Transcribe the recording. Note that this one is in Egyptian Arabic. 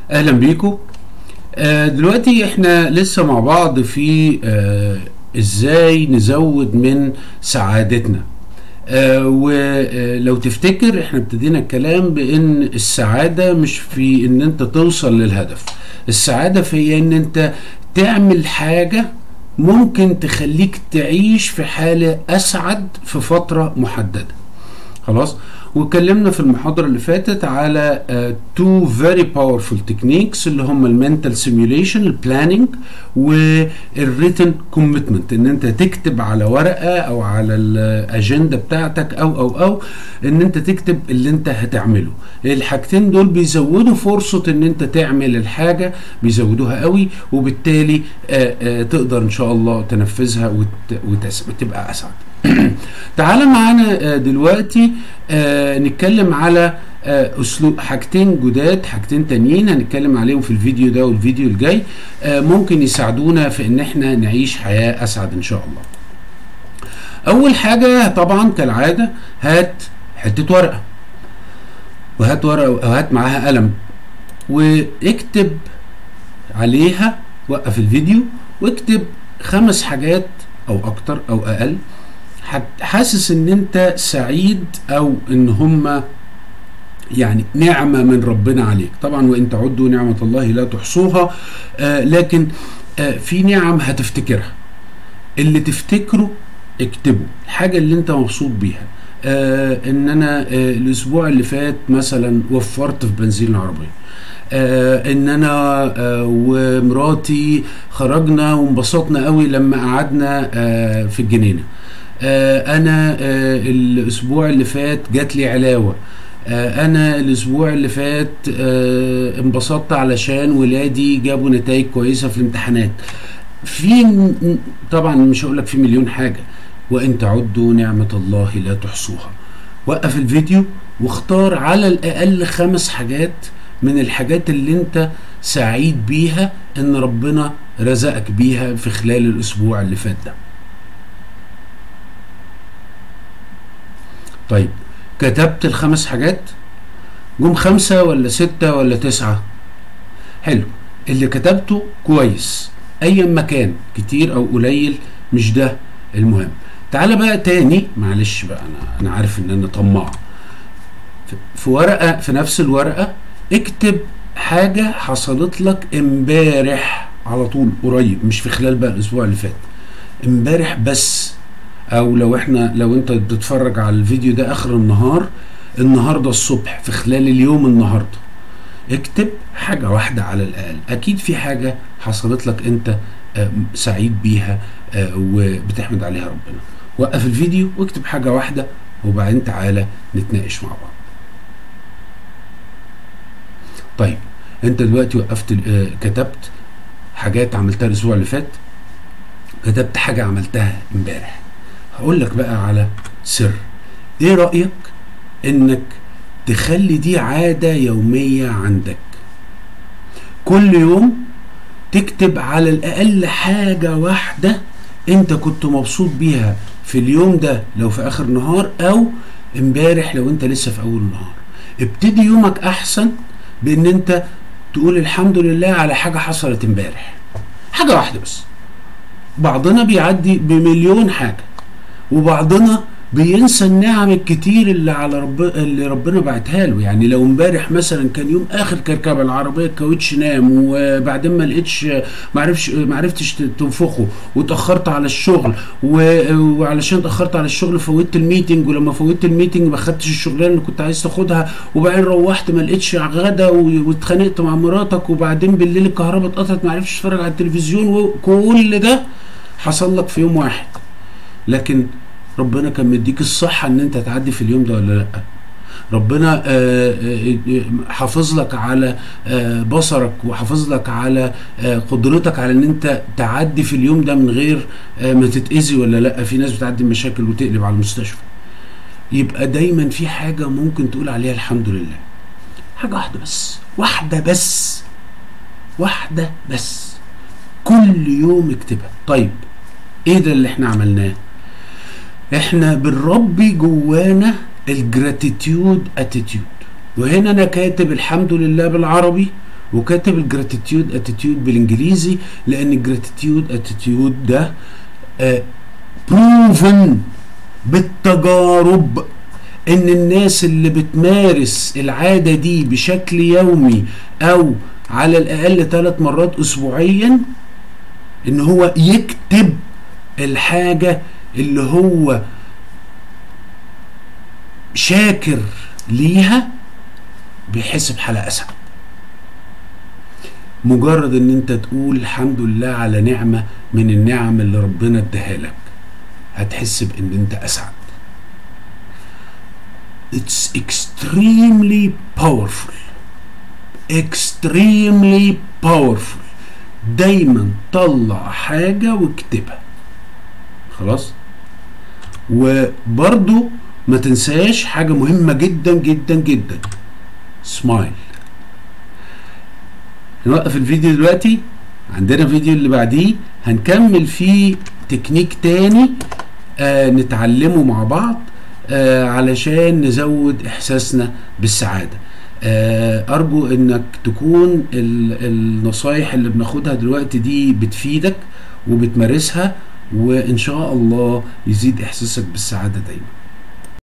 اهلا بيكم آه دلوقتي احنا لسه مع بعض في آه ازاي نزود من سعادتنا آه ولو تفتكر احنا ابتدينا الكلام بان السعادة مش في ان انت توصل للهدف السعادة في ان انت تعمل حاجة ممكن تخليك تعيش في حالة اسعد في فترة محددة خلاص واتكلمنا في المحاضره اللي فاتت على تو فيري باورفul تكنيكس اللي هم المنتال سيميوليشن البلاننج والريتن كوميتمنت ان انت تكتب على ورقه او على الاجنده بتاعتك او او او ان انت تكتب اللي انت هتعمله الحاجتين دول بيزودوا فرصه ان انت تعمل الحاجه بيزودوها قوي وبالتالي آآ آآ تقدر ان شاء الله تنفذها وتبقى اسعد تعال معانا دلوقتي آه نتكلم على آه اسلوب حاجتين جداد حاجتين تانيين هنتكلم عليهم في الفيديو ده والفيديو الجاي آه ممكن يساعدونا في ان احنا نعيش حياة اسعد ان شاء الله اول حاجة طبعا كالعادة هات حتة ورقة وهات ورقة وهات معاها قلم واكتب عليها وقف الفيديو واكتب خمس حاجات او اكتر او اقل حاسس ان انت سعيد او ان هم يعني نعمة من ربنا عليك طبعا وان تعدوا نعمة الله لا تحصوها آه لكن آه في نعم هتفتكرها اللي تفتكره اكتبه الحاجة اللي انت مبسوط بيها آه ان انا آه الاسبوع اللي فات مثلا وفرت في بنزين العربية آه ان انا آه ومراتي خرجنا وانبسطنا قوي لما قعدنا آه في الجنينه آه انا آه الاسبوع اللي فات جات لي علاوه آه انا الاسبوع اللي فات آه انبسطت علشان ولادي جابوا نتائج كويسه في الامتحانات في طبعا مش هقول لك في مليون حاجه وان تعدوا نعمه الله لا تحصوها وقف الفيديو واختار على الاقل خمس حاجات من الحاجات اللي انت سعيد بيها ان ربنا رزقك بيها في خلال الاسبوع اللي فات ده طيب كتبت الخمس حاجات جم خمسة ولا ستة ولا تسعة حلو اللي كتبته كويس ايا ما كان كتير او قليل مش ده المهم تعالى بقى تاني معلش بقى انا انا عارف ان انا طماع في ورقة في نفس الورقة اكتب حاجة حصلت لك امبارح على طول قريب مش في خلال بقى الاسبوع اللي فات امبارح بس او لو احنا لو انت بتتفرج على الفيديو ده اخر النهار النهارده الصبح في خلال اليوم النهارده اكتب حاجة واحدة على الأقل أكيد في حاجة حصلت لك أنت سعيد بيها وبتحمد عليها ربنا وقف الفيديو واكتب حاجة واحدة وبعدين تعالى نتناقش مع بعض طيب انت دلوقتي وقفت كتبت حاجات عملتها الاسبوع اللي فات كتبت حاجة عملتها امبارح هقول لك بقى على سر ايه رأيك انك تخلي دي عادة يومية عندك كل يوم تكتب على الاقل حاجة واحدة انت كنت مبسوط بيها في اليوم ده لو في اخر نهار او امبارح لو انت لسه في اول النهار ابتدي يومك احسن بان انت تقول الحمد لله على حاجة حصلت امبارح حاجة واحدة بس بعضنا بيعدي بمليون حاجة وبعضنا بينسى النعم الكتير اللي على رب اللي ربنا بعتها له يعني لو امبارح مثلا كان يوم اخر كركبه العربيه الكاوتش نام وبعدين ما لقيتش ما عرفش ما عرفتش تنفخه واتاخرت على الشغل وعلشان اتاخرت على الشغل فوتت الميتنج ولما فوتت الميتنج ما خدتش الشغلانه اللي كنت عايز تاخدها وبعدين روحت ما لقيتش غدا واتخانقت مع مراتك وبعدين بالليل الكهرباء اتقطعت ما عرفتش تتفرج على التلفزيون وكل ده حصل لك في يوم واحد لكن ربنا كان مديك الصحة ان انت تعدي في اليوم ده ولا لا ربنا حافظ لك على بصرك وحافظ لك على قدرتك على ان انت تعدي في اليوم ده من غير ما تتأذي ولا لا في ناس بتعدي مشاكل وتقلب على المستشفى يبقى دايما في حاجة ممكن تقول عليها الحمد لله حاجة واحدة بس واحدة بس واحدة بس كل يوم اكتبها طيب ايه ده اللي احنا عملناه احنا بنربي جوانا الجراتيتيود اتيتيود وهنا انا كاتب الحمد لله بالعربي وكاتب الجراتيتيود اتيتيود بالانجليزي لان الجراتيتيود اتيتيود ده بروفن بالتجارب ان الناس اللي بتمارس العاده دي بشكل يومي او على الاقل ثلاث مرات اسبوعيا ان هو يكتب الحاجه اللي هو شاكر ليها بيحس بحالة أسعد مجرد ان انت تقول الحمد لله على نعمة من النعم اللي ربنا اداها لك هتحس بان انت اسعد It's extremely powerful extremely powerful دايما طلع حاجة واكتبها خلاص وبرضو ما تنساش حاجة مهمة جدا جدا جدا سمايل هنوقف الفيديو دلوقتي عندنا الفيديو اللي بعديه هنكمل فيه تكنيك تاني آه نتعلمه مع بعض آه علشان نزود احساسنا بالسعادة آه ارجو انك تكون النصايح اللي بناخدها دلوقتي دي بتفيدك وبتمارسها وان شاء الله يزيد احساسك بالسعادة دايما